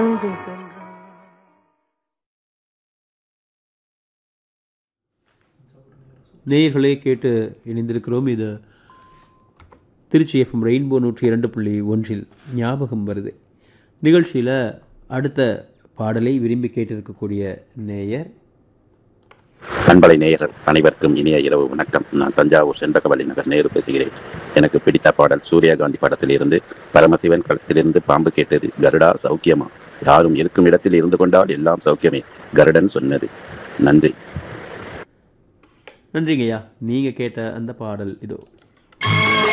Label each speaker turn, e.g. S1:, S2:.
S1: பொய்கை தென்றல்
S2: நேயர்களே கேட்டு இணைந்திருக்கிறோம் இது திருச்சி எஃப்எம் ரெயின்போ நூற்றி இரண்டு புள்ளி ஒன்றில் ஞாபகம் வருது நிகழ்ச்சியில் அடுத்த பாடலை விரும்பி கேட்டிருக்கக்கூடிய நேயர்
S3: பண்பலை நேயர்கள் அனைவருக்கும் இனிய இரவு வணக்கம் நான் தஞ்சாவூர் செண்பகவல்லி நகர் நேரு பேசுகிறேன் எனக்கு பிடித்த பாடல் சூர்யகாந்தி படத்திலிருந்து பரமசிவன் களத்திலிருந்து பாம்பு கேட்டது கருடா சௌக்கியமா யாரும் இருக்கும் இடத்தில் இருந்து கொண்டால் எல்லாம் சௌக்கியமே கருடன் சொன்னது நன்றி
S2: நன்றிங்கய்யா நீங்கள் கேட்ட அந்த பாடல் இதோ